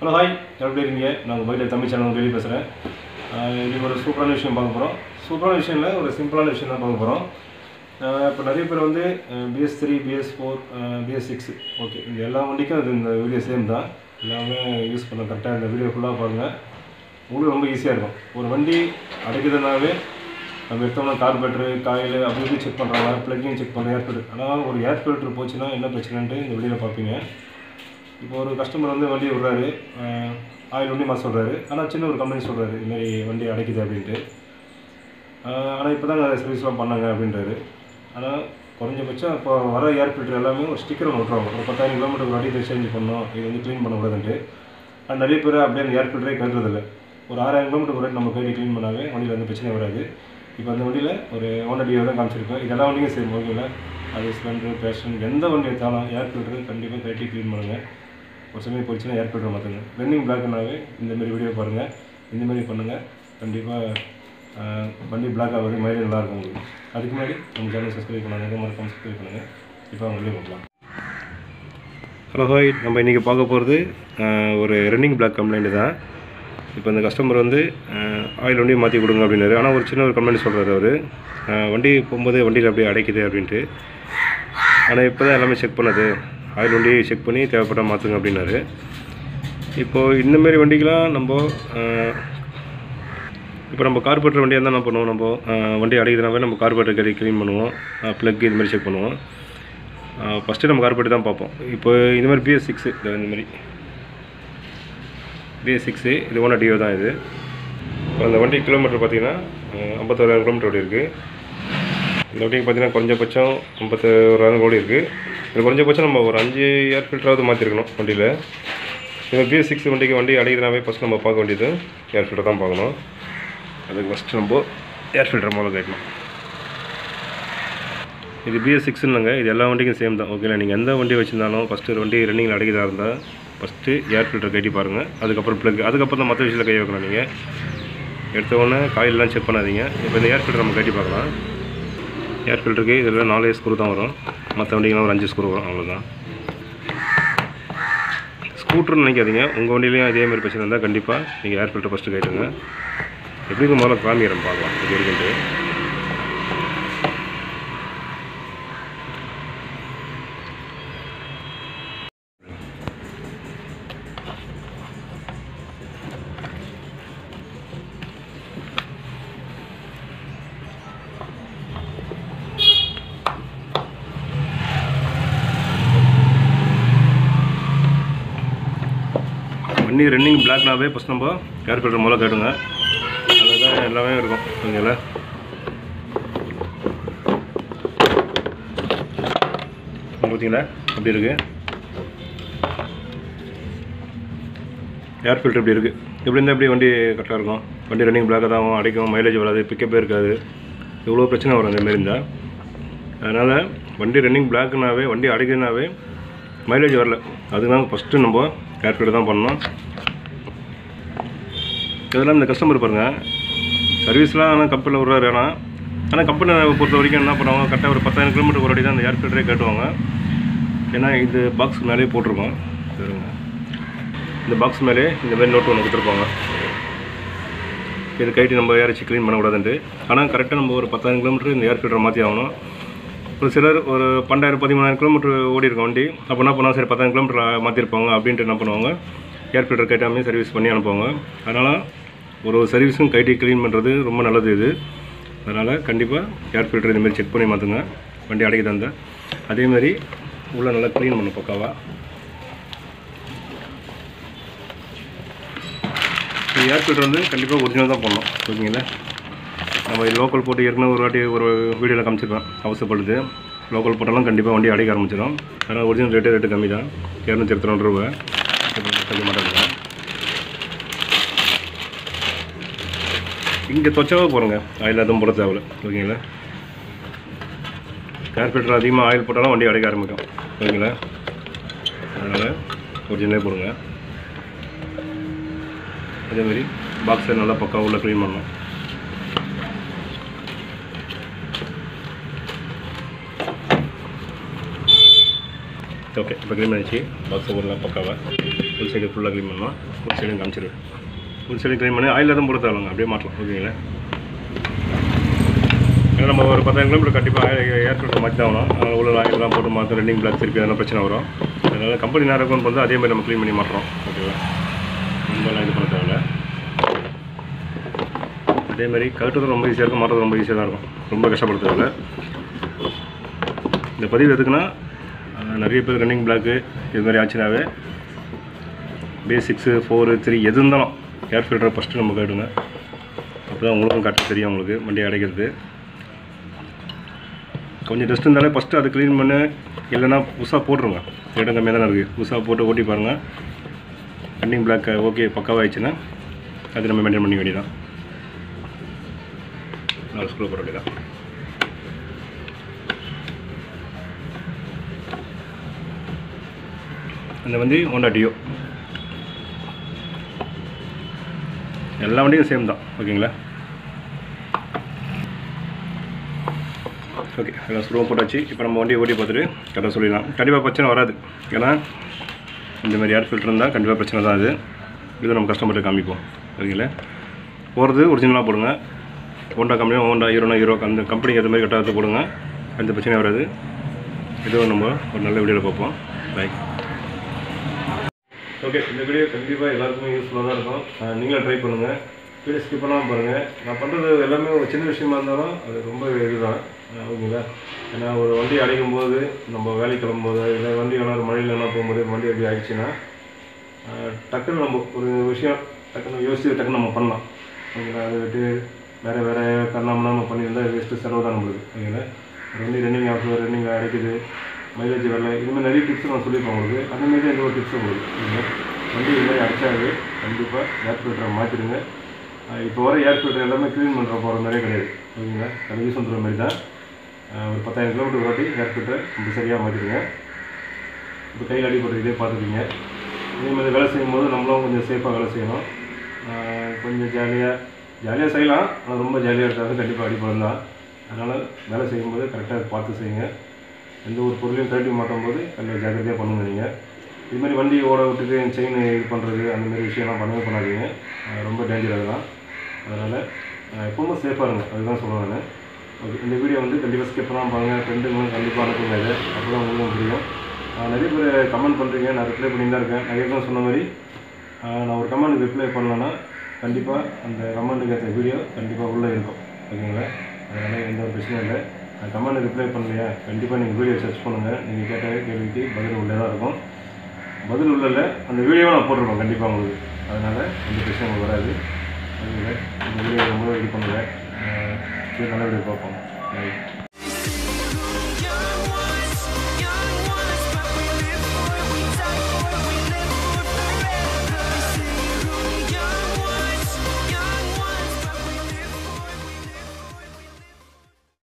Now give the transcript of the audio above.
Hello hi எப்படி இருக்கீங்க நான் உங்கள் பைக்கில் தமிழ் சேனல் வெளியே பேசுகிறேன் இன்றைக்கி ஒரு சூப்பரான விஷயம் பார்க்க போகிறோம் சூப்பரான விஷயம் இல்லை ஒரு சிம்பிளான விஷயம் தான் பார்க்க போகிறோம் இப்போ நிறைய பேர் வந்து BS three BS four BS six okay இந்த எல்லா வண்டிக்கும் இது இந்த வீடியோ சேம் தான் எல்லாமே யூஸ் பண்ண கரெக்டாக இந்த வீடியோ ஃபுல்லாக பாருங்கள் உங்களுக்கு ரொம்ப ஈஸியாக இருக்கும் ஒரு வண்டி அடைக்குதுனாவே நம்ம எடுத்தோம்னா கார்பரேட்டரு காயில் அப்படி இப்படி செக் பண்ணுறாங்க ப்ளக்கிங் செக் பண்ணுற ஏர் ஃபில்டர் ஆனால் ஒரு ஏர் ஃபில்டர் போச்சுன்னா என்ன பிரச்சனைன்ட்டு இந்த வீடியோவில் பார்ப்பீங்க இப்போ ஒரு கஸ்டமர் வந்து வண்டியை விடுறாரு ஆயில் வண்டி மாற்ற சொல்கிறாரு ஆனால் சின்ன ஒரு கம்பெனி சொல்கிறாரு இதுமாரி வண்டி அடைக்குது அப்படின்ட்டு ஆனால் இப்போ தான் சர்வீஸ்லாம் பண்ணாங்க அப்படின்றாரு ஆனால் குறைஞ்சபட்சம் இப்போ வர ஏர் ஃபில்டர் எல்லாமே ஒரு ஸ்டிக்கர் ஒன்று விட்ருவாங்க ஒரு பத்தாயிரம் கிலோமீட்டர் ஒரு அடி சேஞ்ச் பண்ணணும் இது வந்து க்ளீன் பண்ணக்கூடாதுன்ட்டு ஆனால் நிறைய பேர் அப்படியே அந்த ஏர் ஃபில்டரே கட்டுறதில்ல ஒரு ஆறாயிரம் கிலோமீட்டர் ஒரு நம்ம கைடி க்ளீன் பண்ணாவே வண்டியில் வந்து பிரச்சனை வராது இப்போ அந்த வண்டியில் ஒரு ஒன் அடியோ தான் காமிச்சிருக்கோம் இதெல்லாம் வண்டியும் சரி ஓகேங்களா அது ஸ்ப்ளெண்டர் பேஷன் எந்த வண்டி எடுத்தாலும் ஏர் ஃபில்டர் கண்டிப்பாக கட்டி க்ளீன் பண்ணுங்கள் ஒரு சமயம் போச்சுன்னா ஏர் ஃபில்டர் மாற்றுங்க ரன்னிங் பிளாக்னாவே இந்தமாரி வீடியோ பாருங்கள் இந்தமாரி பண்ணுங்கள் கண்டிப்பாக வண்டி பிளாக் ஆகுது மைலேஜ் நல்லாயிருக்கும் உங்களுக்கு அதுக்கு முன்னாடி நம்ம சேனல் சப்ஸ்கிரைப் பண்ணுங்க மறக்காம சப்ஸ்கிரைப் பண்ணுங்கள் இப்போ அவங்க வீடியோ பார்க்கலாம் ஹலோ ஹாய் நம்ம இன்றைக்கி பார்க்க போகிறது ஒரு ரன்னிங் பிளாக் கம்ப்ளைண்ட் தான் இப்போ இந்த கஸ்டமர் வந்து ஆயில் வண்டியை மாற்றி கொடுங்க அப்படின்னாரு ஆனால் ஒரு சின்ன ஒரு கம்ப்ளைண்ட் சொல்கிறாரு அவர் வண்டி போகும்போது வண்டியில் அப்படியே அடைக்குது அப்படின்ட்டு ஆனால் இப்போ தான் எல்லாமே செக் பண்ணது ஆயில் வண்டியை செக் பண்ணி தேவைப்பட்டால் மாற்றுங்க அப்படின்னாரு இப்போது இந்தமாரி வண்டிக்கெலாம் நம்ம இப்போ நம்ம கார்பரேட்டர் வண்டியாக இருந்தால் என்ன பண்ணுவோம் நம்ம வண்டி அடைக்குதுனாவே நம்ம கார்பரேட்டர் கறி க்ளீன் பண்ணுவோம் ப்ளக் இது மாதிரி செக் பண்ணுவோம் ஃபஸ்ட்டு நம்ம கார்பரேட்டர் தான் பார்ப்போம் இப்போ இது மாதிரி பிஎஸ் சிக்ஸு இந்த மாதிரி பிஎஸ் சிக்ஸு இது ஒன் டியோ தான் இது இப்போ அந்த வண்டி கிலோமீட்டர் பார்த்தீங்கன்னா ஐம்பத்தோராயிரம் கிலோமீட்டர் ஓடி இருக்குது இந்த வண்டிக்கு பார்த்தீங்கன்னா குறைஞ்சபட்சம் ஐம்பத்தோராயிரம் ஓடி இருக்குது இது குறைஞ்சபட்சம் நம்ம ஒரு அஞ்சு ஏர் ஃபில்டராவது மாற்றிருக்கணும் வண்டியில் இப்போ பிஎஸ் சிக்ஸ் வண்டிக்கு வண்டி அடைக்கிறனாவே ஃபஸ்ட் நம்ம பார்க்க வேண்டியது ஏர் ஃபில்டர் தான் பார்க்கணும் அதுக்கு ஃபஸ்ட்டு நம்ம ஏர் ஃபில்டர் முதல்ல கேட்கணும் இது பிஎஸ் சிக்ஸ்னுங்க இது எல்லா வண்டிக்கும் சேம் தான் ஓகேங்களா நீங்கள் எந்த வண்டி வச்சுருந்தாலும் ஃபஸ்ட்டு வண்டி ரன்னிங்கில் அடைக்கிறதா இருந்தால் ஃபஸ்ட்டு ஏர் ஃபில்டர் கட்டி பாருங்கள் அதுக்கப்புறம் ப்ளக் அதுக்கப்புறம் தான் மற்ற விஷயத்தில் கை வைக்கணும் நீங்கள் எடுத்த உடனே காயிலெலாம் செக் பண்ணாதீங்க இப்போ இந்த ஏர் ஃபில்டர் நம்ம கட்டி பார்க்கலாம் ஏர் ஃபில்டருக்கு இதில் நாலே ஸ்க்ரூ தான் வரும் மற்ற வண்டிக்கெலாம் ஒரு அஞ்சு ஸ்க்ரூ வரும் அவ்வளோதான் ஸ்கூட்டர்னு நினைக்காதீங்க உங்கள் வண்டியிலையும் இதே மாதிரி பிரச்சனை இருந்தால் கண்டிப்பாக நீங்கள் ஏர் ஃபில்டர் ஃபஸ்ட்டு கேட்டுங்க எப்படிங்க முதல்ல காமிக்கிறேன் பார்க்கலாம் இது இருக்குன்ட்டு வண்டி ரன்னிங் பிளாக்னாவே ஃபஸ்ட் நம்ம ஏர் ஃபில்டர் முதல்ல கேட்டுங்க அதில் தான் எல்லாமே இருக்கும் ஓகேங்களா பார்த்தீங்களா அப்படி இருக்குது ஏர் ஃபில்டர் இப்படி இருக்குது இப்படி இருந்தால் எப்படி வண்டி கரெக்டாக இருக்கும் வண்டி ரன்னிங் பிளாக்காக தான் ஆகும் அடிக்கும் மைலேஜ் வராது பிக்கப்பே இருக்காது இவ்வளோ பிரச்சனை வரும் இந்த மாரி இருந்தால் அதனால் வண்டி ரன்னிங் பிளாக்னாவே வண்டி அடைக்குதுனாவே மைலேஜ் வரல அதுதான் ஃபஸ்ட்டு நம்ம ஏர் ஃபில்டர் தான் பண்ணணும் இதெல்லாம் இந்த கஸ்டமர் பாருங்கள் சர்வீஸ்லாம் ஆனால் கம்பெனியில் விட்றாரு ஆனால் ஆனால் கம்பெனி பொறுத்த வரைக்கும் என்ன பண்ணுவாங்க கரெக்டாக ஒரு பத்தாயிரம் கிலோமீட்டர் ஒரு அடி தான் அந்த ஏர் ஃபில்டரே கட்டுவாங்க ஏன்னா இது பாக்ஸ் மேலேயே போட்டிருக்கோம் சரிங்க இந்த பாக்ஸ் மேலே இந்த மாதிரி நோட் ஒன்று கொடுத்துருப்பாங்க இது கைட்டி நம்ம யாராச்சும் க்ளீன் பண்ணக்கூடாதுன்ட்டு ஆனால் கரெக்டாக நம்ம ஒரு பத்தாயிரம் கிலோமீட்டர் இந்த ஏர் ஃபில்டரை மாற்றி ஆகணும் ஒரு சிலர் ஒரு பன்னெண்டாயிரம் பதிமூணாயிரம் கிலோமீட்டர் ஓடி இருக்கும் வண்டி அப்போ என்ன பண்ணால் சரி பத்தாயிரம் கிலோமீட்டர் மாற்றிருப்பாங்க அப்படின்ட்டு என்ன பண்ணுவாங்க ஏர் ஃபில்டர் கைட்டாமே சர்வீஸ் பண்ணி அனுப்புவாங்க அதனால் ஒரு ஒரு சர்வீஸும் கைட்டி க்ளீன் பண்ணுறது ரொம்ப நல்லது இது அதனால் கண்டிப்பாக ஏர் ஃபில்டர் இதுமாரி செக் பண்ணி மாற்றுங்க வண்டி அடைக்க தந்த அதேமாதிரி உள்ளே நல்லா க்ளீன் பண்ணும் பக்காவாக ஏர் ஃபில்டர் வந்து கண்டிப்பாக ஒரிஜினல் தான் பண்ணணும் ஓகேங்களா நம்ம லோக்கல் போட்டு ஏற்கனவே ஒரு வாட்டி ஒரு வீடியோவில் காமிச்சிருப்பேன் அவசரப்படுது லோக்கல் போட்டாலும் கண்டிப்பாக வண்டி அடைக்க ஆரம்பிச்சிடும் அதனால் ஒரிஜினல் ரேட்டு ரேட்டு கம்மி தான் இரநூத்தி இருபத்தி ரூபா கொஞ்சம் மாட்டாங்க இங்கே தொச்சவாக போகிறோங்க ஆயில் எதுவும் போட தேவையில்ல ஓகேங்களா கார்பரேட்டர் அதிகமாக ஆயில் போட்டாலும் வண்டி அடைக்க ஆரம்பிக்கும் ஓகேங்களா அதனால் ஒரிஜினலே போடுங்க அதேமாரி பாக்ஸை நல்லா பக்கம் உள்ள க்ளீன் பண்ணணும் ஓகே இப்போ க்ளீன் பண்ணிச்சு பாக்ஸ் போடலாம் பக்காவாக ஃபுல் சைடு ஃபுல்லாக க்ளீன் பண்ணலாம் ஃபுல் சைடும் காமிச்சிடுவேன் ஃபுல் சைடும் க்ளீன் பண்ணி ஆயில் எதுவும் போட்டு தரலாங்க அப்படியே மாட்டலாம் ஓகேங்களா ஏன்னா நம்ம ஒரு பத்தாயிரம் கிலோமீட்டர் கண்டிப்பாக ஏர் ஃபில்டர் மாற்றி தான் ஆகணும் அதனால் உள்ள ஆயிலெலாம் போட்டு மாற்ற ரெண்டிங் பிளாக் திருப்பி எதனா பிரச்சனை வரும் அதனால் கம்பெனி நேரம் இருக்கும் வந்து அதே மாதிரி நம்ம க்ளீன் பண்ணி மாட்டுறோம் ஓகேவா ரொம்பலாம் இது பண்ண தேவையில்ல அதே மாதிரி கட்டுறது ரொம்ப ஈஸியாக இருக்கும் மாட்டுறது ரொம்ப ஈஸியாக தான் இருக்கும் ரொம்ப கஷ்டப்பட தேவையில்ல இந்த பதிவு எதுக்குன்னா அஹ், நிறைய பேர் ரன்னிங் பிளாக்கு இது மாதிரி ஆச்சுனாவே பேசிக்ஸு ஃபோரு த்ரீ எது இருந்தாலும் ஏர் ஃபில்டரை ஃபஸ்ட்டு நம்ம கேட்டுங்க அப்போ தான் உங்களுக்கும் கரெக்டாக தெரியும் உங்களுக்கு வண்டி அடைக்கிறது கொஞ்சம் டஸ்ட் இருந்தாலே ஃபஸ்ட்டு அதை க்ளீன் பண்ணு இல்லைன்னா புதுசாக போட்டுருங்க இடம் கம்மியாக தானே இருக்குது புதுசாக போட்டு ஓட்டி பாருங்கள் ரன்னிங் பிளாக் ஓகே பக்காவாகிடுச்சுன்னா அது நம்ம மெயின்டைன் பண்ணி வேண்டியதான் நாலு ஸ்க்ரூ போட வேண்டியதான் அந்த வந்து ஹோண்டா டியோ எல்லா வண்டியும் சேம் தான் ஓகேங்களா ஓகே எல்லாம் ஸ்லோ போட்டாச்சு இப்போ நம்ம வண்டியை ஓட்டி பார்த்துட்டு கரெக்டாக சொல்லிடலாம் கண்டிப்பாக பிரச்சனை வராது ஏன்னா இந்த மாதிரி ஏர் ஃபில்டர் இருந்தால் கண்டிப்பாக பிரச்சனை தான் அது இது நம்ம கஸ்டமர்கிட்ட காமிப்போம் ஓகேங்களா போகிறது ஒரிஜினலாக போடுங்க ஹோண்டா கம்பெனி ஹோண்டா ஹீரோனா ஹீரோ அந்த கம்பெனிக்கு ஏற்ற மாதிரி கரெக்டாக போடுங்க எந்த பிரச்சனையும் வராது இதுவும் நம்ம ஒரு நல்ல வீடியோவில் பார்ப்போம் பை ஓகே இந்த வீடியோ கண்டிப்பாக எல்லாருக்குமே யூஸ்ஃபுல்லாக தான் இருக்கும் அஹ் நீங்களும் ட்ரை பண்ணுங்கள் வீடியோ ஸ்கிப் பண்ணாமல் பாருங்கள் நான் பண்ணுறது எல்லாமே ஒரு சின்ன விஷயமா இருந்தாலும் அது ரொம்ப இதுதான் அஹ் ஓகேங்களா ஏன்னா ஒரு வண்டி அடைக்கும் போது நம்ம வேலைக்கு கிளம்பும்போது இல்லை வண்டி வேணா மழையில் என்ன போகும்போது வண்டி அப்படி ஆயிடுச்சுன்னா அஹ் டக்குன்னு நம்ம ஒரு விஷயம் டக்குன்னு யோசிச்சு டக்குன்னு நம்ம பண்ணலாம் ஓகேங்களா அதை விட்டு வேறு வேறு கண்ணாம நம்ம பண்ணியிருந்தா வேஸ்ட்டு செலவு தான் நம்மளுக்கு ஓகேங்களா ஒரு வண்டி ரன்னிங் ஆகுது ரன்னிங் அடைக்குது மைலேஜ் வரல இது மாதிரி நிறைய டிப்ஸ் நான் சொல்லியிருப்பேன் உங்களுக்கு அந்த மாதிரி எந்த ஒரு டிப்ஸ் உங்களுக்கு ஓகேங்களா வண்டி இது மாதிரி அடிச்சாது கண்டிப்பாக ஏர் ஃபில்டரை மாற்றிடுங்க இப்போ வர ஏர் ஃபில்டர் எல்லாமே க்ளீன் பண்ணுற போகிற மாதிரியே கிடையாது ஓகேங்களா அது யூஸ் பண்ணுற மாதிரி தான் அஹ் ஒரு பத்தாயிரம் கிலோமீட்டர் வாட்டி ஏர் ஃபில்டர் ரொம்ப சரியாக மாற்றிடுங்க இப்போ கையில் அடிபட்டுக்கிட்டே பார்த்துப்பீங்க இதே மாதிரி வேலை செய்யும்போது நம்மளும் கொஞ்சம் சேஃபாக வேலை செய்யணும் ஆஹ் கொஞ்சம் ஜாலியாக ஜாலியாக செய்யலாம் ஆனால் ரொம்ப ஜாலியாக இருக்காது கண்டிப்பாக அடிப்படம் தான் அதனால் வேலை செய்யும்போது கரெக்டாக பார்த்து செய்யுங்க எந்த ஒரு பொருளையும் கழட்டி மாட்டும் போது கொஞ்சம் ஜாக்கிரதையாக பண்ணுங்க நீங்கள் இது மாதிரி வண்டி ஓட விட்டுட்டு செயின் இது பண்ணுறது அந்த மாதிரி விஷயம்லாம் பண்ணவே பண்ணாதீங்க ஆஹ் ரொம்ப டேஞ்சர் அதெல்லாம் அதனால் எப்பவுமே சேஃபாக இருங்க அதுதான் சொல்லுவேன் நான் ஓகே இந்த வீடியோ வந்து கண்டிப்பாக ஸ்கிப் பண்ணாமல் பாருங்கள் ஃப்ரெண்டுங்களும் கண்டிப்பாக அனுப்புங்க இது அப்போ தான் உங்களுக்கும் புரியும் ஆஹ் நிறைய பேர் கமெண்ட் பண்ணுறீங்க நான் ரிப்ளை பண்ணி தான் இருக்கேன் நிறைய பேர் சொன்ன மாதிரி ஆஹ் நான் ஒரு கமெண்ட் ரிப்ளை பண்ணலன்னா கண்டிப்பாக அந்த கமெண்ட்டுக்கு ஏற்ற வீடியோ கண்டிப்பாக உள்ளே இருக்கும் ஓகேங்களா அதனால் எந்த ஒரு பிரச்சனையும் இல்லை நான் கமெண்ட் ரிப்ளை பண்ணலையா கண்டிப்பாக நீங்கள் வீடியோ சர்ச் பண்ணுங்கள் நீங்கள் கேட்ட கேள்விக்கு பதில் உள்ளே தான் இருக்கும் பதில் உள்ளல அந்த வீடியோவை நான் போட்டிருப்பேன் கண்டிப்பாக உங்களுக்கு அதனால் எந்த பிரச்சனையும் உங்களுக்கு வராது ஓகேங்களா இந்த வீடியோ ரொம்ப இது பண்ணுவேன் நல்ல வீடியோ பார்ப்போம் Bye.